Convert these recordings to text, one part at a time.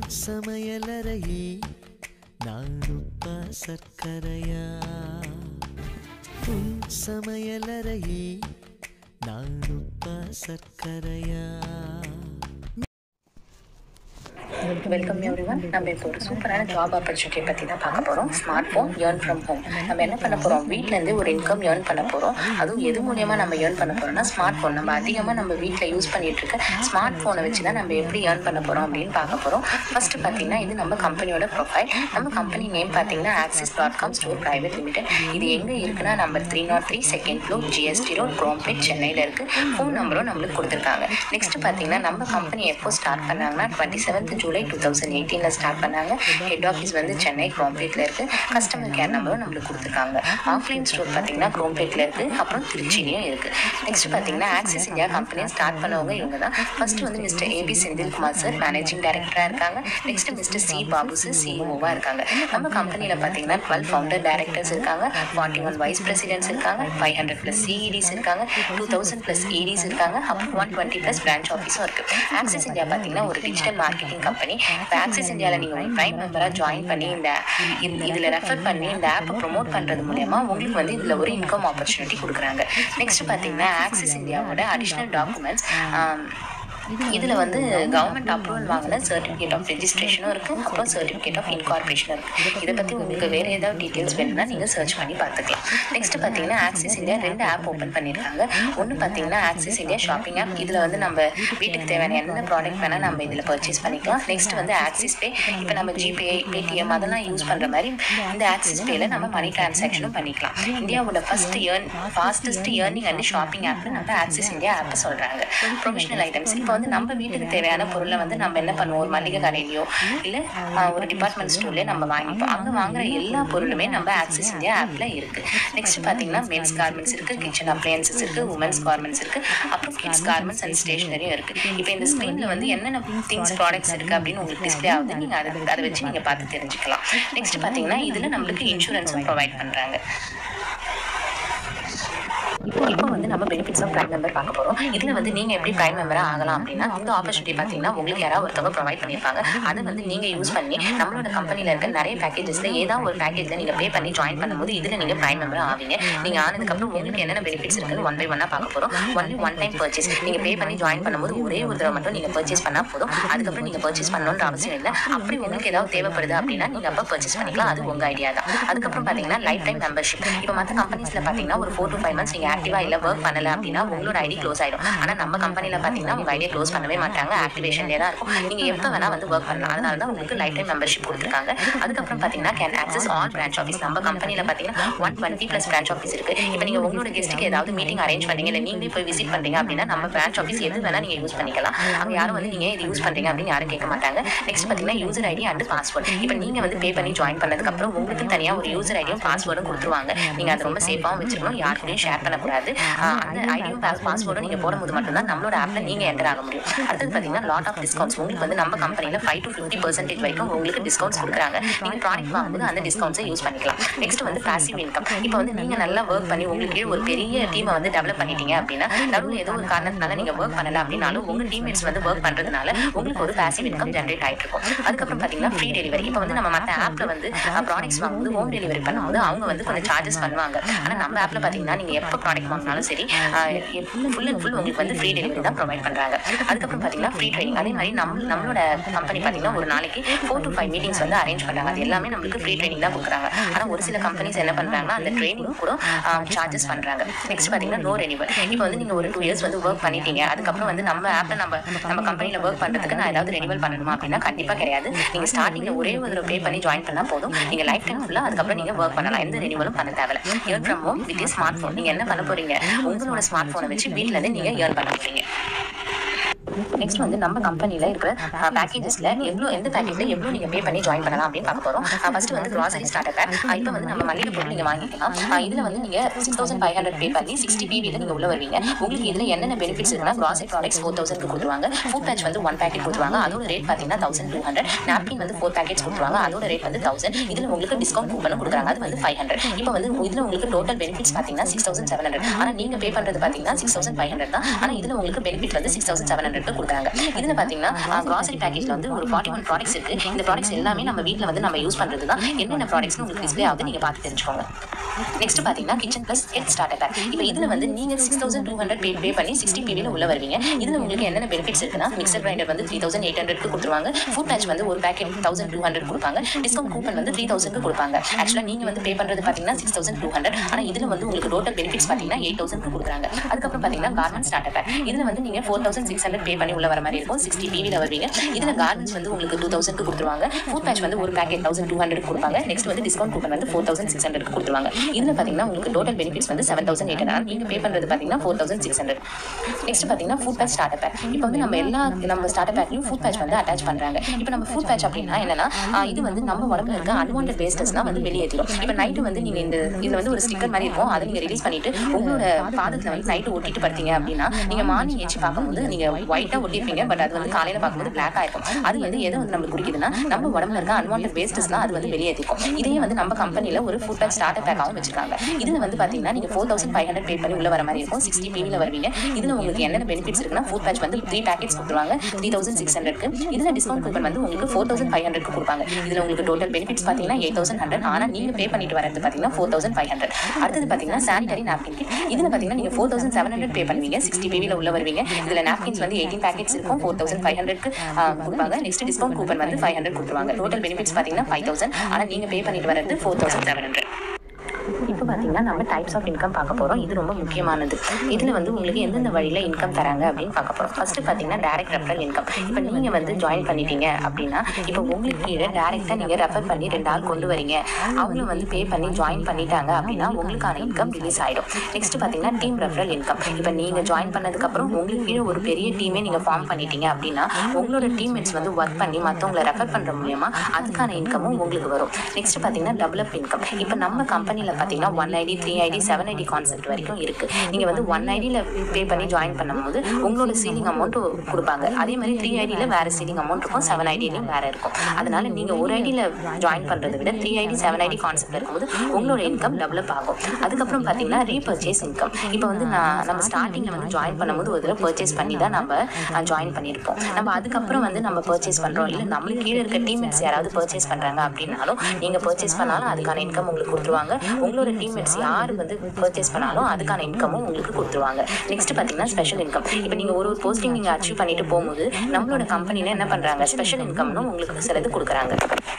சமையலறையே நானுப்பா சர்க்கரையா உன் சமையலறையே நானுப்பா சர்க்கரையா welcome everyone நம்ம இப்போ ஒரு சூப்பரான ஜாப் ஆப்பர்ச்சுனிட்டி பற்றி தான் பார்க்க போகிறோம் smart phone earn from home நம்ம என்ன பண்ண போகிறோம் வீட்டிலேருந்து ஒரு இன்கம் ஏர்ன் பண்ண போகிறோம் அதுவும் எது மூலியமாக நம்ம ஏர்ன் பண்ண போகிறோம்னா ஸ்மார்ட் ஃபோன் நம்ம அதிகமாக நம்ம வீட்டில் யூஸ் பண்ணிட்டு இருக்க ஸ்மார்ட் ஃபோனை வச்சு தான் நம்ம எப்படி ஏர்ன் பண்ண போகிறோம் அப்படின்னு பார்க்க போகிறோம் ஃபர்ஸ்ட் பார்த்தீங்கன்னா இது நம்ம கம்பெனியோட ப்ரொஃபைல் நம்ம கம்பெனி நேம் பார்த்தீங்கன்னா Axis dot com store private limited இது எங்கே இருக்குன்னா number three nought three second floor GST road Chromepet சென்னையில் இருக்குது ஃபோன் நம்பரும் நம்மளுக்கு கொடுத்துருக்காங்க நெக்ஸ்ட் பார்த்தீங்கன்னா நம்ம கம்பெனி எப்போ ஸ்டார்ட் பண்ணாங்கன்னா twenty seventh July two thousand எயிட்டீனில் ஸ்டார்ட் பண்ணாங்க ஹெட் ஆஃபீஸ் வந்து சென்னை குரோம்பேட்டில் இருக்குது கஸ்டமர் கேர் நம்பரும் நம்மளுக்கு கொடுத்துருக்காங்க ஆஃப்லைன் ஸ்டோர் பார்த்தீங்கன்னா குரோம்பேட்டில் இருக்குது அப்புறம் திருச்சிலையும் இருக்குது நெக்ஸ்ட் பார்த்தீங்கன்னா ஆக்சிஸ் இந்தியா கம்பெனியை ஸ்டார்ட் பண்ணவங்க இவங்க தான் ஃபர்ஸ்ட் வந்து mister AB Senthilkumar sir managing டைரக்டராக இருக்காங்க next mister C Babu sir சிஇஓவாக இருக்காங்க நம்ம கம்பெனியில் பார்த்தீங்கன்னா டுவெல் ஃபவுண்டர் டைரக்டர்ஸ் இருக்காங்க ஃபார்ட்டி ஒன் வைஸ் பிரசிடென்ட்ஸ் இருக்காங்க ஃபைவ் ஹண்ட்ரட் ப்ளஸ் சிஇடிஸ் இருக்காங்க டூ தௌசண்ட் ப்ளஸ் இடிஸ் இருக்காங்க அப்புறம் ஒன் டுவெண்ட்டி ப்ளஸ் பிரான்ச் ஆஃபீஸும் இருக்குது ஆக்சிஸ் இந்தியா பார்த்தீங்கன்னா ஒரு டிஜிட்டல் மார்க்கெட்டிங் கம்பெனி இப்போ ஆக்சிஸ் இந்தியாவில் நீங்கள் ஒரு ப்ரைம் மெம்பராக ஜாயின் பண்ணி இந்த இதில் ரெஃபர் பண்ணி இந்த ஆப்பை ப்ரொமோட் பண்ணுறது மூலயமா உங்களுக்கு வந்து இதில் ஒரு இன்கம் ஆப்பர்ச்சுனிட்டி கொடுக்குறாங்க நெக்ஸ்ட் பார்த்தீங்கன்னா ஆக்சிஸ் இந்தியாவோட அடிஷ்னல் டாக்குமெண்ட்ஸ் இதில் வந்து கவர்மெண்ட் அப்ரூவல் வாங்கின சர்டிஃபிகேட் ஆஃப் ரெஜிஸ்ட்ரேஷனும் இருக்குது அப்புறம் சர்டிஃபிகேட் ஆஃப் இன்கார்பரேஷனும் இருக்குது இதை பற்றி உங்களுக்கு வேறு ஏதாவது டீட்டெயில்ஸ் வேணும்னா நீங்கள் சர்ச் பண்ணி பார்த்துக்கலாம் நெக்ஸ்ட் பார்த்தீங்கன்னா ஆக்சிஸ் இந்தியா ரெண்டு ஆப் ஓப்பன் பண்ணியிருக்காங்க ஒன்று பார்த்தீங்கன்னா ஆக்சிஸ் இந்தியா ஷாப்பிங் ஆப் இதில் வந்து நம்ம வீட்டுக்கு தேவையான என்ன ப்ராடக்ட் வேணால் நம்ம இதில் பர்ச்சேஸ் பண்ணிக்கலாம் நெக்ஸ்ட் வந்து ஆக்சிஸ் பே இப்போ நம்ம ஜிபே பேடிஎம் அதெல்லாம் யூஸ் பண்ணுற மாதிரி இந்த ஆக்சிஸ் பேல நம்ம மணி டிரான்சாக்ஷனும் பண்ணிக்கலாம் இந்தியாவோட first earn fastest earning and shopping ஆப்னு நம்ம ஆக்சிஸ் இந்தியா ஆப்பை சொல்கிறாங்க ப்ரொஃபஷனல் ஐட்டம்ஸ் இப்போ வந்து நம்ம வீட்டுக்கு தேவையான பொருளை வந்து நம்ம என்ன பண்ணுவோம் ஒரு மளிகை கடையிலையோ இல்லை ஒரு டிபார்ட்மெண்ட் ஸ்டோர்லேயே நம்ம வாங்கிப்போம் அங்கே வாங்குற எல்லா பொருளுமே நம்ம ஆக்சிஸ் இந்தியா ஆப்பில் இருக்குது நெக்ஸ்ட் பார்த்தீங்கன்னா மென்ஸ் கார்மெண்ட்ஸ் இருக்குது கிச்சன் அப்ளையன்சஸ் இருக்குது உமன்ஸ் கார்மெண்ட்ஸ் இருக்குது அப்புறம் கிட்ஸ் கார்மெண்ட்ஸ் அண்ட் ஸ்டேஷனரியும் இருக்குது இப்போ இந்த ஸ்க்ரீனில் வந்து என்னென்ன திங்ஸ் ப்ராடக்ட்ஸ் இருக்குது அப்படின்னு உங்களுக்கு டிஸ்பிளே ஆகுது நீங்கள் அதை அதை வச்சு நீங்கள் பார்த்து தெரிஞ்சுக்கலாம் நெக்ஸ்ட் பார்த்தீங்கன்னா இதில் நம்மளுக்கு இன்சூரன்ஸும் ப்ரொவைட் பண்ணுறாங்க இப்போ வந்து நம்ம பெனிஃபிட்ஸ் ஆஃப் பிரைம் மெம்பர் பார்க்க போகிறோம் இதில் வந்து நீங்கள் எப்படி பிரைம் மெம்பராக ஆகலாம் அப்படின்னா இந்த ஆப்பர்ச்சுனிட்டி பார்த்தீங்கன்னா உங்களுக்கு யாராவது ஒருத்தவங்க ப்ரொவைட் பண்ணியிருப்பாங்க அதை வந்து நீங்கள் யூஸ் பண்ணி நம்மளோட கம்பெனியில் இருக்க நிறைய பேக்கேஜஸில் ஏதாவது ஒரு பேக்கேஜில் நீங்கள் பே பண்ணி ஜாயின் பண்ணும்போது இதில் நீங்கள் பிரைம் மெம்பர் ஆவீங்க நீங்கள் ஆனதுக்கப்புறம் உங்களுக்கு என்னென்ன பெனிஃபிட்ஸ் இருக்குன்னு ஒன் பை ஒன்னாக பார்க்க போகிறோம் ஒன்லி ஒன் டைம் பர்ச்சேஸ் நீங்கள் பே பண்ணி ஜாயின் பண்ணும்போது ஒரே ஒரு தடவை மட்டும் நீங்கள் பர்ச்சேஸ் பண்ணால் போதும் அதுக்கப்புறம் நீங்கள் பர்ச்சேஸ் பண்ணணுன்ற அவசியம் இல்லை அப்படி உங்களுக்கு ஏதாவது தேவைப்படுது அப்படின்னா நீங்கள் அப்போ பர்ச்சேஸ் பண்ணிக்கலாம் அது உங்கள் ஐடியா தான் அதுக்கப்புறம் பார்த்தீங்கன்னா லைஃப் டைம் மெம்பர்ஷிப் இப்போ மற்ற கம்பெனிஸில் பார்த்தீங்கன்னா ஒரு ஃபோர் டு ஃபைவ் மந்த்ஸ் நீங்கள் ஆக்டிவாக இல்லை ஒர்க் பண்ணல அப்படின்னா உங்களோட ஐடி க்ளோஸ் ஆயிடும் ஆனா நம்ம கம்பெனில பாத்தீங்கன்னா உங்க ஐடியா க்ளோஸ் பண்ணவே மாட்டாங்க ஆக்டிவேஷன்லேயே தான் இருக்கும் நீங்க எப்போ வேணா வந்து ஒர்க் பண்ணலாம் அதனால தான் உங்களுக்கு லைஃப் டைம் மெம்பர்ஷிப் கொடுத்துருக்காங்க அதுக்கப்புறம் பாத்தீங்கன்னா can access all branch office நம்ம கம்பெனில பாத்தீங்கன்னா one twenty plus branch office இருக்கு இப்போ நீங்க உங்களோட கெஸ்ட்டுக்கு ஏதாவது மீட்டிங் அரேஞ்ச் பண்ணீங்க இல்லை நீங்களே போய் விசிட் பண்றீங்க அப்படின்னா நம்ம பிரான்ச் ஆஃபீஸ் எது வேணா நீங்க யூஸ் பண்ணிக்கலாம் அங்க யாரும் வந்து நீங்க இது யூஸ் பண்றீங்க அப்படின்னு யாரும் கேட்க மாட்டாங்க நெக்ஸ்ட் பாத்தீங்கன்னா யூசர் ஐடி அண்ட் பாஸ்வேர்ட் இப்போ நீங்க வந்து பே பண்ணி ஜாயின் பண்ணதுக்கு அப்புறம் உங்களுக்கு தனியா ஒரு யூசர் ஐடியும் பாஸ்வேர்டும் கொடுத்துருவாங்க நீங்க அதை ரொம்ப சேஃபாகவும் வச்சுக்கணும் யாருக்கூடயும் ஷேர் பண்ணக்கூடாது ஆஹ் அந்த ஐடியும் பாஸ்வேர்டும் நீங்க போடும்போது மட்டும்தான் நம்மளோட ஆப்ல நீங்க என்டர் ஆக முடியும் அடுத்தது பாத்தீங்கன்னா லாட் ஆஃப் டிஸ்கவுண்ட்ஸ் உங்களுக்கு வந்து நம்ம கம்பெனில ஃபைவ் டு ஃபிஃப்டி பர்சன்டேஜ் வரைக்கும் உங்களுக்கு டிஸ்கவுண்ட்ஸ் கொடுக்குறாங்க நீங்க ப்ராடக்ட் வாங்கும்போது அந்த டிஸ்கவுண்ட்ஸை யூஸ் பண்ணிக்கலாம் நெக்ஸ்ட் வந்து பாசிவ் இன்கம் இப்போ வந்து நீங்க நல்லா ஒர்க் பண்ணி உங்களுக்கு கீழ ஒரு பெரிய டீமை வந்து டெவலப் பண்ணிட்டீங்க அப்படின்னா நடுவில் ஏதோ ஒரு காரணத்தினால நீங்க ஒர்க் பண்ணல அப்படின்னாலும் உங்க டீம்மேட்ஸ் வந்து ஒர்க் பண்றதுனால உங்களுக்கு ஒரு பாசிவ் இன்கம் ஜென்ரேட் ஆயிட்டு இருக்கும் அதுக்கப்புறம் பாத்தீங்கன்னா ஃப்ரீ டெலிவரி இப்போ வந்து நம்ம மற்ற ஆப்ல வந்து ப்ராடக்ட்ஸ் வாங்கும்போது ஹோம் டெலிவரி பண்ணும்போது அவங்க வந்து கொஞ்சம் சார்ஜஸ் பண்ணுவாங்க ஆனா நம்ம ஆப்ல பாத்தீங்கன்னா நீங்க எப்போ ப்ராடக்ட் வாங்கினாலும் சரி ஃபுல் அண்ட் ஃபுல் உங்களுக்கு வந்து ஃப்ரீ டெலிவரி தான் ப்ரொவைட் பண்ணுறாங்க அதுக்கப்புறம் பார்த்தீங்கன்னா ஃப்ரீ ட்ரைனிங் அதே மாதிரி நம்ம நம்மளோட கம்பெனி பார்த்தீங்கன்னா ஒரு நாளைக்கு ஃபோர் டு ஃபைவ் மீட்டிங்ஸ் வந்து அரேஞ்ச் பண்ணுறாங்க அது எல்லாமே நம்மளுக்கு ஃப்ரீ ட்ரைனிங் தான் கொடுக்குறாங்க ஆனால் ஒரு சில கம்பெனிஸ் என்ன பண்ணுறாங்கன்னா அந்த ட்ரைனிங் கூட சார்ஜஸ் பண்ணுறாங்க நெக்ஸ்ட் பார்த்தீங்கன்னா நோ ரெனிவல் இப்போ வந்து நீங்கள் ஒரு டூ இயர்ஸ் வந்து ஒர்க் பண்ணிட்டீங்க அதுக்கப்புறம் வந்து நம்ம ஆப்பில் நம்ம நம்ம கம்பெனியில் ஒர்க் பண்ணுறதுக்கு நான் ஏதாவது ரெனிவல் பண்ணணுமா அப்படின்னா கண்டிப்பாக கிடையாது நீங்கள் ஸ்டார்டிங்கில் ஒரே ஒரு பே பண்ணி ஜாயின் பண்ணால் போதும் நீங்கள் லைஃப் டைம் ஃபுல்லாக அதுக்கப்புறம் நீங்கள் ஒர்க் பண்ணலாம் எந்த ரெனிவலும் பண்ண தேவையில்ல year from home with smart phone நீங்கள் என்ன பண்ண போறீங்க உங்களோட ஸ்மார்ட் ஃபோனை வச்சு வீட்டில் இருந்து நீங்கள் ஏர்ன் பண்ண போறீங்க நெக்ஸ்ட் வந்து நம்ம கம்பெனியில் இருக்கிற பேக்கேஜஸ்ல எவ்வளோ எந்த பேக்கேஜ்ல எவ்வளோ நீங்க பே பண்ணி ஜாயின் பண்ணலாம் அப்படின்னு பார்க்க போறோம் ஃபர்ஸ்ட் வந்து கிராசரி ஸ்டார்டர் பேக் இப்போ வந்து நம்ம மளிகை பொருள் நீங்க வாங்கிக்கலாம் அஹ் இதுல வந்து நீங்க six thousand five hundred pay பண்ணி சிக்ஸ்டி பிபியில் நீங்க உள்ள வருவீங்க உங்களுக்கு இதுல என்னென்ன பெனிஃபிட்ஸ் இருக்குன்னா கிராசரி ப்ராடக்ட்ஸ் ஃபோர் தௌசண்ட் கொடுத்துருவாங்க ஃபுட் பேட்ச் வந்து ஒன் பேக்கெட் கொடுத்துருவாங்க அதோட ரேட் பார்த்தீங்கன்னா தௌசண்ட் டூ ஹண்ட்ரட் நாப்கின் வந்து ஃபோர் பேக்கெட்ஸ் கொடுத்துருவாங்க அதோட ரேட் வந்து தௌசண்ட் இதுல உங்களுக்கு டிஸ்கவுண்ட் கூப்பனும் கொடுக்குறாங்க அது வந்து ஃபைவ் ஹண்ட்ரட் இப்போ வந்து இதுல உங்களுக்கு டோட்டல் பெனிஃபிட்ஸ் பார்த்தீங்கன்னா சிக்ஸ் தௌசண்ட் செவன் ஹண்ட்ரட் ஆனால் நீங்க பே பண்றது பார்த்தீங்கன்னா சிக்ஸ் தௌசண்ட் ஃபைவ் ஹண்ட்ரட் தான் ஆனால் இதுல உங்களுக்கு பெனிஃபிட் வந்து six thousand seven hundred hundred கொடுக்குறாங்க இதில் பார்த்தீங்கன்னா கிராசரி பேக்கேஜில் வந்து ஒரு ஃபார்ட்டி ஒன் ப்ராடக்ட்ஸ் இருக்கு இந்த ப்ராடக்ட்ஸ் எல்லாமே நம்ம வீட்டில் வந்து நம்ம யூஸ் பண்ணுறது தான் என்னென்ன ப்ராடக்ட்ஸ்னு உங்களுக்கு டிஸ்பிளே ஆகுது நீங்கள் பார்த்து தெரிஞ்சுக்கோங்க நெக்ஸ்ட் பார்த்தீங்கன்னா kitchen plus head starter pack இப்போ இதில் வந்து நீங்கள் six thousand two hundred pay pay பண்ணி சிக்ஸ்டி பிவியில் உள்ள வருவீங்க இதில் உங்களுக்கு என்னென்ன பெனிஃபிட்ஸ் இருக்குன்னா மிக்சர் கிரைண்டர் வந்து த்ரீ தௌசண்ட் எயிட் ஹண்ட்ரட்க்கு கொடுத்துருவாங்க ஃபுட் பேட்ச் வந்து ஒரு பேக்கெட் தௌசண்ட் டூ ஹண்ட்ரட் கொடுப்பாங்க டிஸ்கவுண்ட் கூப்பன் வந்து த்ரீ தௌசண்ட்க்கு கொடுப்பாங்க ஆக்சுவலாக நீங்கள் வந்து பே பண்ணுறது பார்த்தீங்கன்னா சிக்ஸ் தௌசண்ட் டூ ஹண்ட்ரட் ஆனால் இதில் வந்து உங்களுக்கு டோட்டல் பெனிஃபிட்ஸ் பார்த்தீங்கன்னா எயிட் தௌசண்ட்க்கு கொடுக்குறாங்க அதுக்கப்புறம் பார்த்தீங்கன்னா கார்மெண்ட் ஸ்டார்டர் பேக் இதில் வந்து நீங்கள் four thousand six hundred pay பண்ணி உள்ள வர மாதிரி இருக்கும் சிக்ஸ்டி பிவியில் வருவீங்க இதில் கார்மெண்ட்ஸ் வந்து உங்களுக்கு டூ தௌசண்ட்க்கு கொடுத்துருவாங்க ஃபுட் பேட்ச் வந்து ஒரு பேக்கெட் தௌசண்ட் டூ ஹண்ட்ரட் கொடுப்பாங்க நெக்ஸ்ட் வந்து டிஸ்கவுண்ட் கூப்பன் வந்து ஃபோர் தௌசண்ட் சிக்ஸ் ஹண்ட்ரட் கொடுத்துருவாங்க இதில் பார்த்தீங்கன்னா உங்களுக்கு டோட்டல் பெனிஃபிட்ஸ் வந்து செவன் தௌசண்ட் எயிட் ஹண்ட்ரட் நீங்கள் பே பண்ணுறது பார்த்தீங்கன்னா four thousand six hundred next பார்த்தீங்கன்னா ஃபுட் பேட்ச் ஸ்டார்டர் பேக் இப்போ வந்து நம்ம எல்லா நம்ம ஸ்டார்டர் பேக்லையும் ஃபுட் பேட்ச் வந்து அட்டாச் பண்ணுறாங்க இப்போ நம்ம ஃபுட் பேட்ச் அப்படின்னா என்னன்னா ஆஹ் இது வந்து நம்ம உடம்புல இருக்க அன்வான்ட் வேஸ்டஸ்லாம் வந்து வெளியேற்றிடும் இப்போ நைட்டு வந்து நீங்கள் இந்த இதில் வந்து ஒரு ஸ்டிக்கர் மாதிரி இருக்கும் அதை நீங்கள் ரிலீஸ் பண்ணிட்டு உங்களோட பாதத்தில் வந்து நைட்டு ஒட்டிட்டு படுத்தீங்க அப்படின்னா நீங்கள் மார்னிங் ஏச்சு பார்க்கும்போது நீங்கள் ஒயிட்டாக ஒட்டிருப்பீங்க பட் அது வந்து காலையில் பார்க்கும்போது பிளாக் இருக்கும் அது வந்து எதை வந்து நம்மளுக்கு குறிக்குதுன்னா நம்ம உடம்புல இருக்க அன்வான்ட் வேஸ்டஸ்லாம் அது வந்து வெளியேற்றிக்கும் இதையே வந்து நம்ம கம்பெனியில் ஒரு ஃபுட் பேக் ஸ்டார்டர் பேக்காகவும் வச்சிருக்காங்க இதில் வந்து பார்த்தீங்கன்னா நீங்கள் four thousand five hundred pay பண்ணி உள்ள வர மாதிரி இருக்கும் சிக்ஸ்டி பிவியில் வருவீங்க இதில் உங்களுக்கு என்னென்ன பெனிஃபிட்ஸ் இருக்குன்னா ஃபுட் பேட்ச் வந்து த்ரீ பேக்கெட்ஸ் கொடுத்துருவாங்க த்ரீ தௌசண்ட் சிக்ஸ் ஹண்ட்ரட்க்கு இதில் டிஸ்கவுண்ட் கூப்பன் வந்து உங்களுக்கு ஃபோர் தௌசண்ட் ஃபைவ் ஹண்ட்ரட்க்கு கொடுப்பாங்க இதில் உங்களுக்கு டோட்டல் பெனிஃபிட்ஸ் பார்த்தீங்கன்னா எயிட் தௌசண்ட் ஹண்ட்ரட் ஆனால் நீங்கள் பே பண்ணிட்டு வரது பார்த்தீங்கன்னா ஃபோர் தௌசண்ட் ஃபைவ் ஹண்ட்ரட் அடுத்தது பார்த்தீங்கன்னா சானிடரி நாப்கின் கிட் இதில் பார்த்தீங்கன்னா நீங்கள் four thousand seven hundred pay பண்ணுவீங்க சிக்ஸ்டி பிவியில் உள்ள வருவீங்க இதில் நாப்கின்ஸ் வந்து எயிட்டீன் பேக்கெட்ஸ் இருக்கும் ஃபோர் தௌசண்ட் ஃபைவ் ஹண்ட்ரட்க்கு கொடுப்பாங்க நெக்ஸ்ட் டிஸ்கவுண்ட் கூப்பன் வந்து ஃபைவ் ஹண்ட்ரட் கொடுத்துருவாங்க டோட்டல் பெனிஃபிட்ஸ் பார்த்தீங்கன்னா ஃபைவ் தௌசண்ட் ஆனால் நீங்கள் பே பண்ணிட்டு வரது ஃபோர் தௌசண்ட் செவன் ஹண்ட்ரட் இப்போ பார்த்தீங்கன்னா நம்ம டைப்ஸ் ஆஃப் இன்கம் பார்க்க போகிறோம் இது ரொம்ப முக்கியமானது இதில் வந்து உங்களுக்கு எந்தெந்த வழியில் இன்கம் தராங்க அப்படின்னு பார்க்க போகிறோம் ஃபர்ஸ்ட் பார்த்தீங்கன்னா டேரக்ட் ரெஃபரல் இன்கம் இப்போ நீங்கள் வந்து ஜாயின் பண்ணிட்டீங்க அப்படின்னா இப்போ உங்களுக்கு கீழே டேரெக்டாக நீங்கள் ரெஃபர் பண்ணி ரெண்டு ஆள் கொண்டு வரீங்க அவங்களும் வந்து பே பண்ணி ஜாயின் பண்ணிட்டாங்க அப்படின்னா உங்களுக்கான இன்கம் ரிலீஸ் ஆகிடும் நெக்ஸ்ட் பார்த்தீங்கன்னா டீம் ரெஃபரல் இன்கம் இப்போ நீங்கள் ஜாயின் பண்ணதுக்கப்புறம் உங்களுக்கு கீழே ஒரு பெரிய டீமே நீங்கள் ஃபார்ம் பண்ணிட்டீங்க அப்படின்னா உங்களோட டீம்மேட்ஸ் வந்து ஒர்க் பண்ணி மற்றவங்களை ரெஃபர் பண்ணுற மூலியமா அதுக்கான இன்கமும் உங்களுக்கு வரும் நெக்ஸ்ட் பார்த்தீங்கன்னா டெவலப் இன்கம் இப்போ நம்ம கம்பெனியில் பார்த்தீங்கன்னா one ID three ID seven ID concept வரைக்கும் இருக்கு நீங்கள் வந்து ஒன் ஐடியில் பே பண்ணி ஜாயின் பண்ணும்போது உங்களோட சீலிங் அமௌண்ட் கொடுப்பாங்க அதே மாதிரி த்ரீ ஐடியில் வேறு சீலிங் அமௌண்ட் இருக்கும் செவன் ஐடியிலையும் வேறு இருக்கும் அதனால நீங்கள் ஒரு ஐடியில் ஜாயின் பண்ணுறதை விட three ID seven ID concept இருக்கும்போது உங்களோட இன்கம் டெவலப் ஆகும் அதுக்கப்புறம் பார்த்தீங்கன்னா ரீபர்ச்சேஸ் இன்கம் இப்போ வந்து நான் நம்ம ஸ்டார்டிங்கில் வந்து ஜாயின் பண்ணும்போது ஒரு தடவை பர்ச்சேஸ் பண்ணி தான் நம்ம ஜாயின் பண்ணியிருப்போம் நம்ம அதுக்கப்புறம் வந்து நம்ம பர்ச்சேஸ் பண்ணுறோம் இல்லை நம்மளுக்கு கீழே இருக்க டீம்மேட்ஸ் யாராவது பர்ச்சேஸ் பண்ணுறாங்க அப்படின்னாலும் நீங்கள் பர்ச்சேஸ் பண்ணாலும் அதுக்கான இன்கம் உங்களுக்கு கொடுத்துருவாங்க உங்களோட டீம்மேட்ஸ் யார் வந்து பர்ச்சேஸ் பண்ணாலும் அதுக்கான இன்கமும் உங்களுக்கு கொடுத்துருவாங்க நெக்ஸ்ட் பார்த்தீங்கன்னா ஸ்பெஷல் இன்கம் இப்போ நீங்கள் ஒரு ஒரு போஸ்டிங் நீங்கள் அச்சீவ் பண்ணிட்டு போகும்போது நம்மளோட கம்பெனியில் என்ன பண்ணுறாங்க ஸ்பெஷல் இன்கம்னு உங்களுக்கு சிலது கொடுக்குறாங்க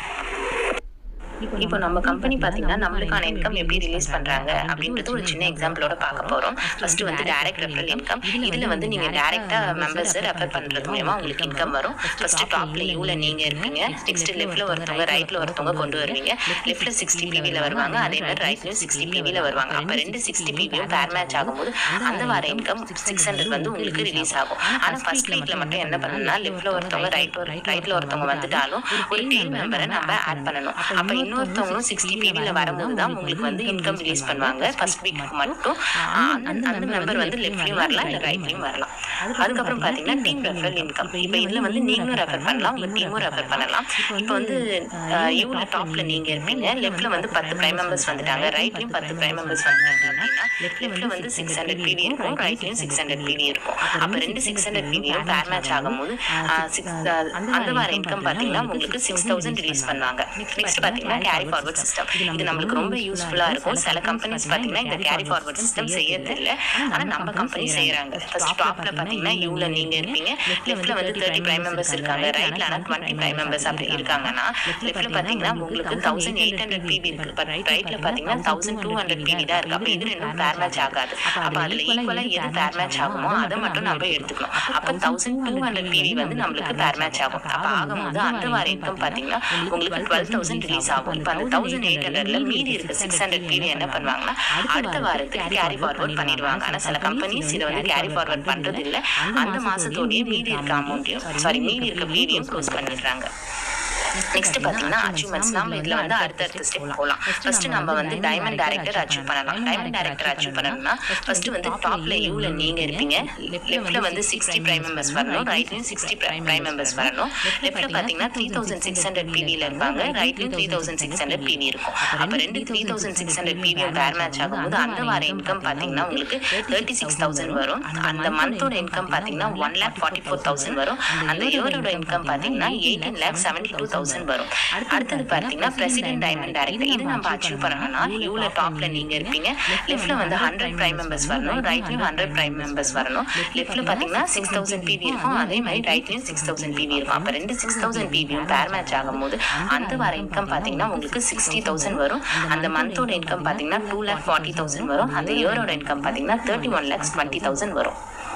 இப்போ நம்ம கம்பெனி பார்த்தீங்கன்னா நம்மளுக்கான இன்கம் எப்படி ரிலீஸ் பண்ணுறாங்க அப்படின்றது ஒரு சின்ன எக்ஸாம்பிளோட பார்க்க போகிறோம் ஃபர்ஸ்ட் வந்து டைரக்ட் ரெஃபரல் இன்கம் இதில் வந்து நீங்கள் டேரெக்டாக மெம்பர்ஸை ரெஃபர் பண்ணுறது மூலயமா உங்களுக்கு இன்கம் வரும் ஃபர்ஸ்ட் டாப்ல யூவில் நீங்கள் இருப்பீங்க நெக்ஸ்ட் லெஃப்ட்டில் ஒருத்தவங்க ரைட்டில் ஒருத்தவங்க கொண்டு வருவீங்க லெஃப்ட்டில் சிக்ஸ்டி பிவியில் வருவாங்க அதே மாதிரி ரைட்லையும் சிக்ஸ்டி பிவியில் வருவாங்க அப்போ ரெண்டு சிக்ஸ்டி பிவியும் பேர் மேட்ச் ஆகும்போது அந்த வார இன்கம் சிக்ஸ் ஹண்ட்ரட் வந்து உங்களுக்கு ரிலீஸ் ஆகும் ஆனால் ஃபர்ஸ்ட் வீக்கில் மட்டும் என்ன பண்ணணும்னா லெஃப்ட்டில் ஒருத்தவங்க ரைட் ரைட்டில் ஒருத்தவங்க வந்துட்டாலும் ஒரு டீம் மெம்பரை நம்ம ஆட் பண்ணணும் அப்போ இன்னொருத்தவங்களும் சிக்ஸ்டி பிவியில் வரும்போது தான் உங்களுக்கு வந்து இன்கம் ரிலீஸ் பண்ணுவாங்க ஃபர்ஸ்ட் வீக் மட்டும் அந்த அந்த மெம்பர் வந்து லெஃப்ட்லையும் வரலாம் இல்லை ரைட்லையும் வரலாம் அதுக்கப்புறம் பார்த்தீங்கன்னா டீம் ரெஃபரல் இன்கம் இப்போ இதில் வந்து நீங்களும் ரெஃபர் பண்ணலாம் உங்கள் டீமும் ரெஃபர் பண்ணலாம் இப்போ வந்து யூவில் டாப்பில் நீங்கள் இருப்பீங்க லெஃப்ட்டில் வந்து பத்து ப்ரைம் மெம்பர்ஸ் வந்துட்டாங்க ரைட்லையும் பத்து ப்ரைம் மெம்பர்ஸ் வந்துட்டாங்க அப்படின்னா லெஃப்ட்டில் வந்து சிக்ஸ் ஹண்ட்ரட் பிவி இருக்கும் ரைட்லையும் சிக்ஸ் ஹண்ட்ரட் பிவி இருக்கும் அப்போ ரெண்டு சிக்ஸ் ஹண்ட்ரட் பிவியும் பேர் மேட்ச் ஆகும்போது சிக்ஸ் அந்த வார இன்கம் பார்த்தீங்கன்னா உங்களுக்கு சிக்ஸ் தௌசண்ட் ரிலீஸ் பண்ணுவாங்க நெக்ஸ்ட் பார்த்தீங்கன்னா கேரி ஃபார்வர்ட் சிஸ்டம் இது நம்மளுக்கு ரொம்ப யூஸ்ஃபுல்லாக இருக்கும் சில கம்பெனிஸ் பார்த்தீங்கன்னா இந்த கேரி ஃபார்வர்ட் சிஸ்டம் செய்யறது இல்லை ஆனால் நம்ம கம்பெனி செய்கிறாங்க ஃபர்ஸ்ட் டாப்பில் பார்த்தீங்கன்னா யூவில் நீங்கள் இருப்பீங்க லெஃப்ட்டில் வந்து தேர்ட்டி ப்ரைம் மெம்பர்ஸ் இருக்காங்க ரைட்டில் ஆனால் டுவெண்ட்டி ப்ரைம் மெம்பர்ஸ் அப்படி இருக்காங்கன்னா லெஃப்ட்டில் பார்த்தீங்கன்னா உங்களுக்கு தௌசண்ட் எயிட் ஹண்ட்ரட் பிபி இருக்கு பட் ரைட்டில் பார்த்தீங்கன்னா தௌசண்ட் டூ ஹண்ட்ரட் பிபி தான் இருக்கு அப்போ இது ரெண்டும் ஃபேர் மேட்ச் ஆகாது அப்போ அதில் ஈக்குவலாக எது ஃபேர் மேட்ச் ஆகுமோ அதை மட்டும் நம்ம எடுத்துக்கணும் அப்போ தௌசண்ட் டூ ஹண்ட்ரட் பிவி வந்து நம்மளுக்கு ஃபேர் மேட்ச் ஆகும் அப்போ ஆகும்போது அந்த வார இன்கம் பார்த்தீங்கன்னா உங்களுக்கு டுவெல் தௌசண்ட் ரிலீஸ் ஆகும் இப்போ அந்த தௌசண்ட் எயிட் ஹண்ட்ரட்ல மீதி இருக்க சிக்ஸ் ஹண்ட்ரட் பிவி என்ன பண்ணுவாங்கன்னா அடுத்த வாரத்துக்கு கேரி ஃபார்வர்ட் பண்ணிடுவாங்க ஆனால் சில கம்பெனிஸ் இதை வந்து கேரி ஃபார்வர்ட் பண்றது இல்லை அந்த மாசத்தோடய மீதி இருக்க அமௌண்ட்டையும் சாரி மீதி இருக்க பிவியும் க்ளோஸ் பண்ணிடுறாங்க நெக்ஸ்ட் பார்த்தீங்கன்னா அச்சீவ்மெண்ட்ஸ் நம்ம இதில் வந்து அடுத்தடுத்த ஸ்டெப் போகலாம் ஃபர்ஸ்ட் நம்ம வந்து டைமண்ட் டேரக்டர் அச்சீவ் பண்ணலாம் டைமண்ட் டேரக்டர் அச்சீவ் பண்ணணும்னா ஃபர்ஸ்ட் வந்து டாப்ல யூல நீங்க இருப்பீங்க லெஃப்ட்ல வந்து சிக்ஸ்டி பிரைம் மெம்பர்ஸ் வரணும் ரைட்லயும் சிக்ஸ்டி பிரைம் மெம்பர்ஸ் வரணும் லெஃப்ட்ல பார்த்தீங்கன்னா த்ரீ தௌசண்ட் சிக்ஸ் ஹண்ட்ரட் பிவியில் இருப்பாங்க ரைட்லயும் three thousand six hundred PV இருக்கும் அப்போ ரெண்டு த்ரீ தௌசண்ட் சிக்ஸ் ஹண்ட்ரட் பிவியும் பேர் மேட்ச் ஆகும்போது அந்த வார இன்கம் பார்த்தீங்கன்னா உங்களுக்கு தேர்ட்டி சிக்ஸ் தௌசண்ட் வரும் அந்த மந்தோட இன்கம் பார்த்தீங்கன்னா one lakh forty four thousand வரும் அந்த இயரோட இன்கம் பார்த்தீங்கன்னா eighteen lakh seventy two thousand வரும் அடுத்தது பார்த்தீங்கன்னா பிரசிடென்ட் டைமண்ட் டைரக்டர் இது நம்ம அச்சீவ் பண்ணணும்னா யூல டாப்ல நீங்க இருப்பீங்க லெஃப்ட்ல வந்து ஹண்ட்ரட் பிரைம் மெம்பர்ஸ் வரணும் ரைட்லயும் ஹண்ட்ரட் பிரைம் மெம்பர்ஸ் வரணும் லெஃப்ட்ல பார்த்தீங்கன்னா சிக்ஸ் தௌசண்ட் பிவி இருக்கும் அதே மாதிரி ரைட்லயும் சிக்ஸ் தௌசண்ட் பிவி இருக்கும் அப்போ ரெண்டு சிக்ஸ் தௌசண்ட் பிவியும் பேர் மேட்ச் ஆகும்போது அந்த வார இன்கம் பார்த்தீங்கன்னா உங்களுக்கு சிக்ஸ்டி தௌசண்ட் வரும் அந்த மந்தோட இன்கம் பார்த்தீங்கன்னா டூ லேக் ஃபார்ட்டி தௌசண்ட் வரும் அந்த இயரோட இன்கம் பார்த்தீங்கன்னா thirty one lakhs twenty thousand வரும்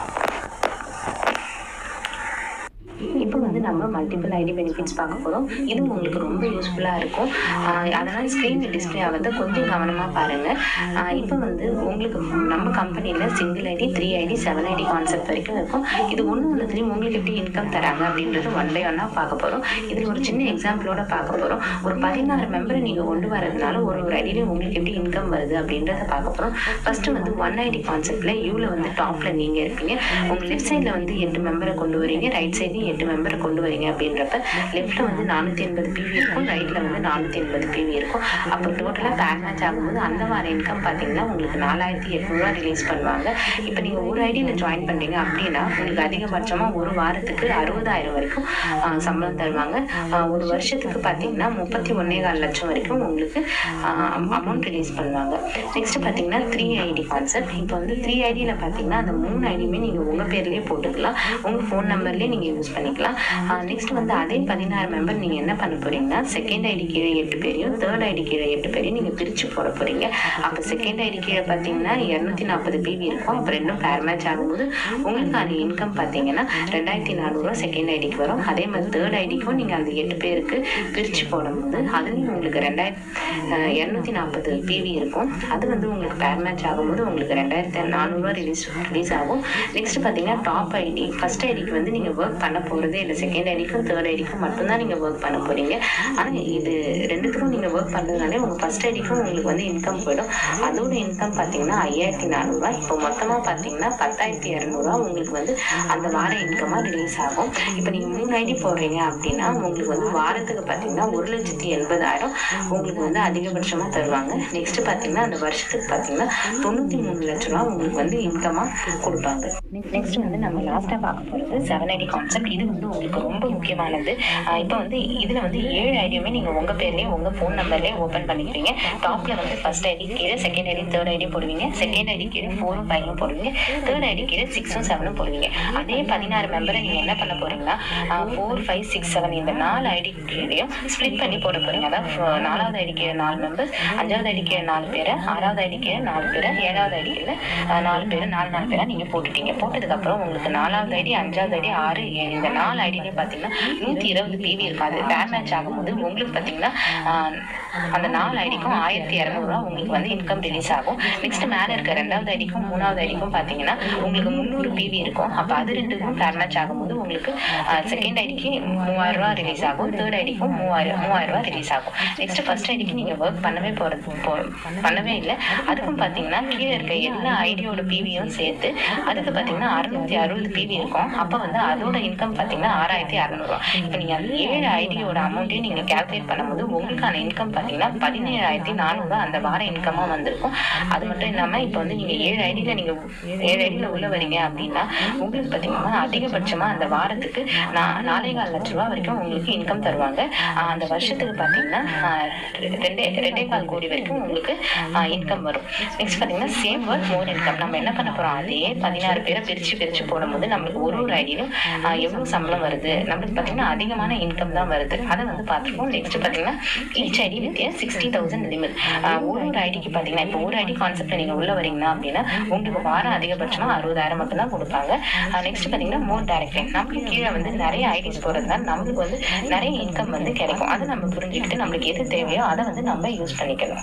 இப்போ வந்து நம்ம மல்டிபிள் ஐடி பெனிஃபிட்ஸ் பார்க்க போகிறோம் இது உங்களுக்கு ரொம்ப யூஸ்ஃபுல்லாக இருக்கும் ஆஹ் அதனால் ஸ்க்ரீனில் டிஸ்பிளே ஆகிறத கொஞ்சம் கவனமாக பாருங்கள் இப்போ வந்து உங்களுக்கு நம்ம கம்பெனியில் single ID three ID seven ID concept வரைக்கும் இருக்கும் இது ஒன்று ஒன்றுத்துலேயும் உங்களுக்கு எப்படி இன்கம் தராங்க அப்படின்றது ஒன் பை ஒன்னாக பார்க்க போகிறோம் இதில் ஒரு சின்ன எக்ஸாம்பிளோட பார்க்க போகிறோம் ஒரு பதினாறு மெம்பரை நீங்கள் கொண்டு வரதுனால ஒரு ஒரு ஐடியிலையும் உங்களுக்கு எப்படி இன்கம் வருது அப்படின்றத பார்க்க போகிறோம் ஃபஸ்ட்டு வந்து ஒன் ஐடி கான்செப்டில் யூவில் வந்து டாப்பில் நீங்கள் இருப்பீங்க உங்கள் லெஃப்ட் சைடில் வந்து எட்டு மெம்பரை கொண்டு வரீங்க ரைட் சைட்லையும் எட்டு மெம்பரை கொண்டு வரீங்க அப்படின்றப்ப லெஃப்ட்டில் வந்து நானூற்றி எண்பது பிவி இருக்கும் ரைட்டில் வந்து நானூற்றி எண்பது பிவி இருக்கும் அப்போ டோட்டலாக பேக் மேட்ச் ஆகும்போது அந்த வார இன்கம் பார்த்தீங்கன்னா உங்களுக்கு நாலாயிரத்தி எட்நூறுவா ரிலீஸ் பண்ணுவாங்க இப்போ நீங்கள் ஒரு ஐடியில் ஜாயின் பண்ணுறீங்க அப்படின்னா உங்களுக்கு அதிகபட்சமாக ஒரு வாரத்துக்கு அறுபதாயிரம் வரைக்கும் ஆஹ், சம்பளம் தருவாங்க ஆஹ், ஒரு வருஷத்துக்கு பார்த்தீங்கன்னா முப்பத்தி ஒன்னே கால் லட்சம் வரைக்கும் உங்களுக்கு அமௌண்ட் ரிலீஸ் பண்ணுவாங்க நெக்ஸ்ட் பார்த்தீங்கன்னா த்ரீ ஐடி கான்செப்ட் இப்போ வந்து த்ரீ ஐடியில் பார்த்தீங்கன்னா அந்த மூணு ஐடியுமே நீங்கள் உங்கள் பேர்லேயே போட்டுக்கலாம் உங்கள் ஃபோன் நம்பர்லேயே நீங்கள் யூஸ் பண்ணிக்கலாம் நெக்ஸ்ட் வந்து அதே பதினாறு மெம்பர் நீங்கள் என்ன பண்ண போறீங்கன்னா செகண்ட் ஐடி கீழே எட்டு பேரையும் தேர்ட் ஐடி கீழே எட்டு பேரையும் நீங்கள் பிரித்து போட போறீங்க அப்போ செகண்ட் ஐடி கீழே பார்த்தீங்கன்னா இரநூத்தி நாற்பது பிவி இருக்கும் அப்போ ரெண்டும் பேர் மேட்ச் ஆகும்போது உங்களுக்கு அந்த இன்கம் பார்த்தீங்கன்னா ரெண்டாயிரத்தி நானூறுரூவா செகண்ட் ஐடிக்கு வரும் அதே மாதிரி தேர்ட் ஐடிக்கும் நீங்கள் அந்த எட்டு பேருக்கு பிரித்து போடும்போது அதுலேயும் உங்களுக்கு ரெண்டாயிரத்தி இரநூத்தி நாற்பது பிவி இருக்கும் அது வந்து உங்களுக்கு பேர் மேட்ச் ஆகும்போது உங்களுக்கு ரெண்டாயிரத்தி நானூறுரூவா ரிலீஸ் ரிலீஸ் ஆகும் நெக்ஸ்ட் பார்த்தீங்கன்னா டாப் ஐடி ஃபர்ஸ்ட் ஐடிக்கு வந்து நீங்கள் ஒர்க் பண்ண போகிறதே இல்லை செகண்ட் ஐடிக்கும் தேர்ட் ஐடிக்கும் மட்டும்தான் நீங்கள் ஒர்க் பண்ண போகிறீங்க ஆனால் இது ரெண்டுத்துக்கும் நீங்கள் ஒர்க் பண்ணுறதுனாலே உங்கள் ஃபர்ஸ்ட் ஐடிக்கும் உங்களுக்கு வந்து இன்கம் போயிடும் அதோட இன்கம் பார்த்தீங்கன்னா ஐயாயிரத்தி நானூறுரூவா இப்போ மொத்தமாக பார்த்தீங்கன்னா பத்தாயிரத்தி இரநூறுவா உங்களுக்கு வந்து அந்த வார இன்கமாக ரிலீஸ் ஆகும் இப்போ நீங்கள் மூணு ஐடி போடுறீங்க அப்படின்னா உங்களுக்கு வந்து வாரத்துக்கு பார்த்தீங்கன்னா ஒரு லட்சத்தி எண்பதாயிரம் உங்களுக்கு வந்து அதிகபட்சமாக தருவாங்க நெக்ஸ்ட் பார்த்தீங்கன்னா அந்த வருஷத்துக்கு பார்த்தீங்கன்னா தொண்ணூற்றி மூணு லட்ச ரூபா உங்களுக்கு வந்து இன்கமாக கொடுப்பாங்க நெக்ஸ்ட் வந்து நம்ம லாஸ்ட்டாக பார்க்க போகிறது செவன் ஐடி கான்செப்ட் இது வந்து உங்களுக்கு ரொம்ப முக்கியமானது ஆஹ் இப்போ வந்து இதில் வந்து ஏழு ஐடியுமே நீங்கள் உங்கள் பேர்லேயே உங்கள் ஃபோன் நம்பர்லேயே ஓப்பன் பண்ணிக்கிறீங்க டாப்பில் வந்து ஃபர்ஸ்ட் ஐடி கீழே செகண்ட் ஐடி தேர்ட் ஐடி போடுவீங்க செகண்ட் ஐடி கீழே ஃபோரும் ஃபைவும் போடுவீங்க தேர்ட் ஐடி கீழே சிக்ஸும் செவனும் போடுவீங்க அதே பதினாறு மெம்பரை நீங்கள் என்ன பண்ண போறீங்கன்னா ஃபோர் ஃபைவ் சிக்ஸ் செவன் இந்த நாலு ஐடி கீழேயும் ஸ்ப்ளிட் பண்ணி போட போறீங்க அதாவது ஃப- நாலாவது ஐடி கீழே நாலு மெம்பர்ஸ் அஞ்சாவது ஐடி கீழே நாலு பேர் ஆறாவது ஐடி கீழே நாலு பேர் ஏழாவது ஐடி கீழே ஆஹ், நாலு பேர் நாலு நாலு பேரா நீங்கள் போட்டுட்டீங்க போட்டதுக்கு அப்புறம் உங்களுக்கு நாலாவது ஐடி அஞ்சாவது ஐடி ஆறு ஏழு இந்த நாலு ஐடிலையும் பார்த்தீங்கன்னா நூற்றி இருபது பிவி இருக்காது பேர் மேட்ச் ஆகும்போது உங்களுக்கு பார்த்தீங்கன்னா ஆஹ், அந்த நாலு ஐடிக்கும் ஆயிரத்தி இரநூறுவா உங்களுக்கு வந்து இன்கம் ரிலீஸ் ஆகும் நெக்ஸ்ட் மேலே இருக்க ரெண்டாவது ஐடிக்கும் மூணாவது ஐடிக்கும் பார்த்தீங்கன்னா உங்களுக்கு முந்நூறு பிவி இருக்கும் அப்போ அது ரெண்டுக்கும் பேர் மேட்ச் ஆகும்போது உங்களுக்கு செகண்ட் ஐடிக்கு மூவாயிரம் ரூபா ரிலீஸ் ஆகும் தேர்ட் ஐடிக்கும் மூவாயிரம் மூவாயிரம் ரூபா ரிலீஸ் ஆகும் நெக்ஸ்ட் ஃபர்ஸ்ட் ஐடிக்கு நீங்கள் ஒர்க் பண்ணவே போகிறது போ பண்ணவே இல்லை அதுக்கும் பார்த்தீங்கன்னா கீழே இருக்க எல்லா ஐடியோட பிவியும் சேர்த்து அதுக்கு பார்த்தீங்கன்னா அறுநூத்தி அறுபது பிவி இருக்கும் அப்போ வந்து அதோட இன்கம் பார்த்தீங்கன்னா ஆறாயிரத்தி அறநூறுவா இப்போ நீங்கள் அந்த ஏழு ஐடியோட அமௌண்ட்டையும் நீங்கள் கேல்குலேட் பண்ணும்போது உங்களுக்கான இன்கம் பார்த்தீங்கன்னா பதினேழாயிரத்தி நானூறுவா அந்த வார இன்கமாக வந்திருக்கும் அது மட்டும் இல்லாமல் இப்போ வந்து நீங்கள் ஏழு ஐடியில் நீங்கள் ஏழு ஐடியில் உள்ள வரீங்க அப்படின்னா உங்களுக்கு பார்த்தீங்கன்னா அதிகபட்சமாக அந்த வாரத்துக்கு நா- நாலே கால் லட்ச ரூபா வரைக்கும் உங்களுக்கு இன்கம் தருவாங்க ஆஹ் அந்த வருஷத்துக்கு பார்த்தீங்கன்னா ஆஹ் ரெண்டே ரெண்டே கால் கோடி வரைக்கும் உங்களுக்கு இன்கம் வரும் நெக்ஸ்ட் பார்த்தீங்கன்னா சேம் ஒர்க் மோர் இன்கம் நம்ம என்ன பண்ண போகிறோம் அதே பதினாறு பேரை பிரித்து பிரித்து போடும்போது நம்மளுக்கு ஒரு ஒரு ஐடியிலும் எவ்வளோ சம்பளம் வருது நம்மளுக்கு பார்த்தீங்கன்னா அதிகமான இன்கம் தான் வருது அதை வந்து பார்த்துருக்கோம் நெக்ஸ்ட் பார்த்தீங்கன்னா each ID with sixty thousand limit ஒரு ஒரு ஐடிக்கு பார்த்தீங்கன்னா இப்போ ஒரு ஐடி கான்செப்ட் நீங்கள் உள்ள வரீங்கன்னா அப்படின்னா உங்களுக்கு வாரம் அதிகபட்சமாக அறுபதாயிரம் மட்டும் தான் கொடுப்பாங்க நெக்ஸ்ட் பார்த்தீங்கன்னா மோர் டைரக்ட் நம்மளுக்கு கீழே வந்து நிறைய ஐடிஸ் போகிறதுனால நம்மளுக்கு வந்து நிறைய இன்கம் வந்து கிடைக்கும் அதை நம்ம புரிஞ்சுக்கிட்டு நம்மளுக்கு எது தேவையோ அதை வந்து நம்ம யூஸ் பண்ணிக்கணும்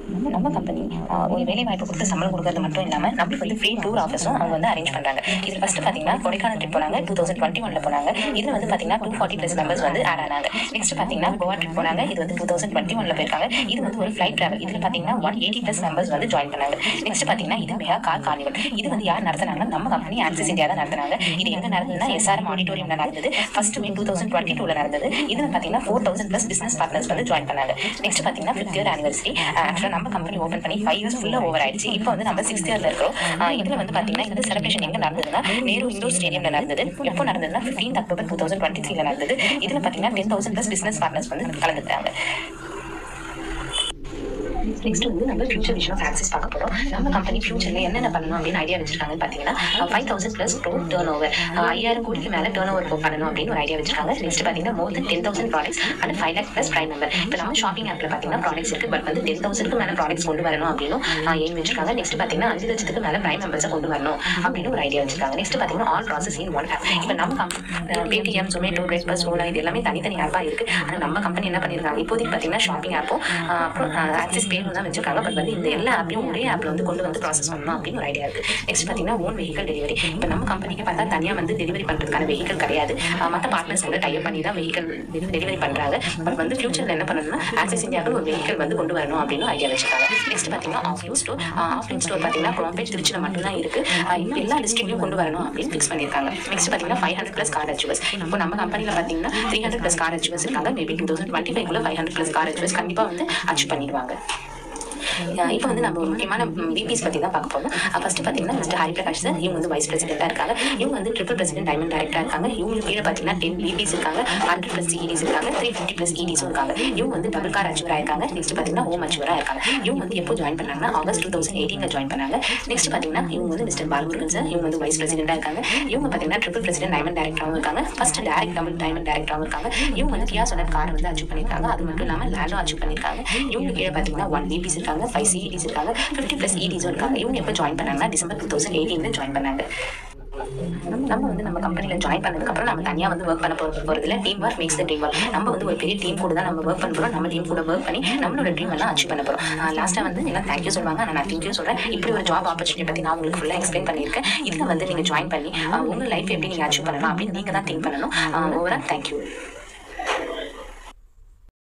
நம்ம கம்பெனி ஒரு வேலை வாய்ப்பு கொடுத்து சம்பளம் கொடுக்கறது மட்டும் இல்லாம நம்மளுக்கு வந்து ஃப்ரீ டூர் ஆஃபர்ஸும் அவங்க வந்து அரேஞ்ச் பண்றாங்க இதுல ஃபர்ஸ்ட் பாத்தீங்கன்னா கொடைக்கானல் ட்ரிப் போனாங்க டூ தௌசண்ட் டுவெண்ட்டி ஒன்ல போனாங்க இதுல வந்து பாத்தீங்கன்னா டூ ஃபார்ட்டி பிளஸ் மெம்பர்ஸ் வந்து ஆட் ஆனாங்க நெக்ஸ்ட் பாத்தீங்கன்னா கோவா ட்ரிப் போனாங்க இது வந்து டூ தௌசண்ட் டுவெண்ட்டி ஒன்ல போயிருக்காங்க இது வந்து ஒரு ஃபிளைட் டிராவல் இதுல பாத்தீங்கன்னா ஒன் எயிட்டி பிளஸ் மெம்பர்ஸ் வந்து ஜாயின் பண்ணாங்க நெக்ஸ்ட் பாத்தீங்கன்னா இது மெகா கார் கார்னிவல் இது வந்து யார் நடத்துனாங்க நம்ம கம்பெனி ஆக்சிஸ் இந்தியா தான் நடத்துனாங்க இது எங்க நடந்ததுன்னா எஸ்ஆர்எம் ஆடிட்டோரியம்ல நடந்தது first May two thousand twenty டூல நடந்தது இதுல பாத்தீங்கன்னா four thousand plus business partners வந்து ஜாயின் பண்ணாங்க நெக்ஸ்ட் பாத்தீங்கன்னா ஃபிஃப்த் இயர் ஆனிவர்சரி ஆக்சுவலா நம்ம கம்பெனி ஓப்பன் பண்ணி ஃபைவ் இயர்ஸ் ஃபுல்லா ஓவர் ஆயிடுச்சு இப்போ வந்து நம்ம சிக்ஸ்த் இயர்ல இருக்கிறோம் ஆஹ் இதுல வந்து பாத்தீங்கன்னா இந்த செலிப்ரேஷன் எங்க நடந்ததுன்னா நேரு இண்டோர் ஸ்டேடியம்ல நடந்தது எப்போ நடந்ததுன்னா fifteen October two thousand twenty த்ரீல நடந்தது இதுல பாத்தீங்கன்னா ten thousand plus business partners வந்து கலந்துட்டாங்க நெக்ஸ்ட் வந்து நம்ம ஃபியூச்சர் விஷயம் ஆக்சஸ் பார்க்க போறோம் நம்ம கம்பெனி ஃபியூச்சர்ல என்னென்ன பண்ணணும் அப்படின்னு ஐடியா வச்சிருக்காங்கன்னு பாத்தீங்கன்னா five thousand plus pro turnover கோடிக்கு மேல டேர்ன் ஓவர் பண்ணணும் அப்படின்னு ஒரு ஐடியா வச்சிருக்காங்க நெக்ஸ்ட் பாத்தீங்கன்னா more than ten thousand products and five lakh plus prime number இப்போ நம்ம ஷாப்பிங் ஆப்ல பாத்தீங்கன்னா ப்ராடக்ட்ஸ் இருக்கு பட் வந்து டென் தௌசண்ட்க்கு மேல ப்ராடக்ட்ஸ் கொண்டு வரணும் அப்படின்னு எய்ம் வச்சிருக்காங்க நெக்ஸ்ட் பாத்தீங்கன்னா அஞ்சு லட்சத்துக்கு மேல பிரைம் மெம்பர்ஸை கொண்டு வரணும் அப்படின்னு ஒரு ஐடியா வச்சிருக்காங்க நெக்ஸ்ட் பாத்தீங்கன்னா all process in one app இப்போ நம்ம Paytm Zomato great bus Ola இது எல்லாமே தனித்தனி ஆப்பா இருக்கு ஆனா நம்ம கம்பெனி என்ன பண்ணிருக்காங்க இப்போதைக்கு பாத்தீங்கன்னா ஷாப்பிங் ஆப்பும் அப்புறம் ஆக்சிஸ் பேரும் தான் வச்சிருக்காங்க பட் வந்து இந்த எல்லா ஆப்பையும் ஒரே ஆப்ல வந்து கொண்டு வந்து ப்ராசஸ் பண்ணணும் அப்படின்னு ஒரு ஐடியா இருக்கு நெக்ஸ்ட் பாத்தீங்கன்னா ஓன் வெஹிக்கல் டெலிவரி இப்போ நம்ம கம்பெனிக்கு பார்த்தா தனியா வந்து டெலிவரி பண்றதுக்கான வெஹிக்கல் கிடையாது அஹ் மத்த பார்ட்னர்ஸ் கூட டைப் பண்ணி தான் வெஹிக்கல் டெலிவரி பண்றாங்க பட் வந்து ஃபியூச்சர்ல என்ன பண்ணணும்னா ஆக்சிஸ் இந்தியாவுக்கு ஒரு வெஹிக்கல் வந்து கொண்டு வரணும் அப்படின்னு ஐடியா வச்சிருக்காங்க நெக்ஸ்ட் பாத்தீங்கன்னா ஆஃப்லைன் ஸ்டோர் ஆஃப்லைன் ஸ்டோர் பாத்தீங்கன்னா குரோம்பேட் திருச்சியில மட்டும் தான் இருக்கு அஹ் இன்னும் எல்லா டிஸ்ட்ரிக்ட்லயும் கொண்டு வரணும் அப்படின்னு ஃபிக்ஸ் பண்ணிருக்காங்க நெக்ஸ்ட் பாத்தீங்கன்னா ஃபைவ் ஹண்ட்ரட் பிளஸ் கார் அச்சுவஸ் இப்போ நம்ம கம்பெனில பாத்தீங்கன்னா த்ரீ ஹண்ட்ரட் பிளஸ் கார் அச்சுவஸ் இருக்காங்க maybe two thousand twenty five five hundred plus car அச்சுவஸ் கண்டிப்பா வந்து அச்சீவ் பண்ணிடுவாங்க இப்போ வந்து நம்ம ஒரு முக்கியமான விபிஸ் பத்தி தான் பார்க்க போறோம் ஃபர்ஸ்ட் பாத்தீங்கன்னா மிஸ்டர் ஹரி பிரகாஷ் சார் இவங்க வந்து வைஸ் பிரசிடென்டா இருக்காங்க இவங்க வந்து ட்ரிபிள் பிரசிடென்ட் டைமண்ட் டைரக்டரா இருக்காங்க இவங்களுக்கு கீழே பாத்தீங்கன்னா டென் விபிஸ் இருக்காங்க ஹண்ட்ரட் பிளஸ் இடிஸ் இருக்காங்க த்ரீ ஃபிஃப்டி பிளஸ் இடிஸும் இருக்காங்க இவங்க வந்து டபுள் கார் அச்சுவரா இருக்காங்க நெக்ஸ்ட் பாத்தீங்கன்னா ஹோம் அச்சுவரா இருக்காங்க இவங்க வந்து எப்போ ஜாயின் பண்ணாங்கன்னா ஆகஸ்ட் டூ தௌசண்ட் எயிட்டீன்ல ஜாயின் பண்ணாங்க நெக்ஸ்ட் பாத்தீங்கன்னா இவங்க வந்து மிஸ்டர் பாலமுருகன் சார் இவங்க வந்து வைஸ் பிரசிடென்டா இருக்காங்க இவங்க பாத்தீங்கன்னா ட்ரிபிள் பிரசிடென்ட் டைமண்ட் டைரக்டராகவும் இருக்காங்க ஃபர்ஸ்ட் டைரக்ட் டபுள் டைமண்ட் டைரக்டராகவும் இருக்காங்க இவங்க வந்து கியா சொன்ன காரை வந்து அச்சீவ் பண்ணிருக்காங்க அது மட்டும் இல்லாம லேண்டும் அச்சீவ் பண்ணிருக்காங்க இவங்க கீழே பாத்தீங்கன்னா ஒன் விபிஸ் இருக்காங்க ஃபைவ் சிஇடிஸ் இருக்காங்க ஃபிஃப்டி பிளஸ் இடிஸும் இருக்காங்க இவங்க எப்போ ஜாயின் பண்ணாங்கன்னா டிசம்பர் டூ தௌசண்ட் எயிட்டீன்ல ஜாயின் பண்ணாங்க நம்ம வந்து நம்ம கம்பெனில ஜாயின் பண்ணதுக்கு அப்புறம் நம்ம தனியா வந்து ஒர்க் பண்ண போறது போறதுல team work makes the dream work நம்ம வந்து ஒரு பெரிய டீம் கூட தான் நம்ம ஒர்க் பண்ண போறோம் நம்ம டீம் கூட ஒர்க் பண்ணி நம்மளோட ட்ரீம் எல்லாம் அச்சீவ் பண்ண போறோம் லாஸ்டா வந்து எல்லாம் தேங்க்யூ சொல்லுவாங்க ஆனா நான் தேங்க்யூ சொல்றேன் இப்படி ஒரு ஜாப் ஆப்பர்ச்சுனிட்டி பத்தி நான் உங்களுக்கு ஃபுல்லா எக்ஸ்பிளைன் பண்ணியிருக்கேன் இதுல வந்து நீங்க ஜாயின் பண்ணி ஆஹ் உங்க லைஃப் எப்படி நீங்க அச்சீவ் பண்ணலாம் அப்படின்னு நீங்க தான் திங்க் பண்ணணும் ஓவரா தேங்க்யூ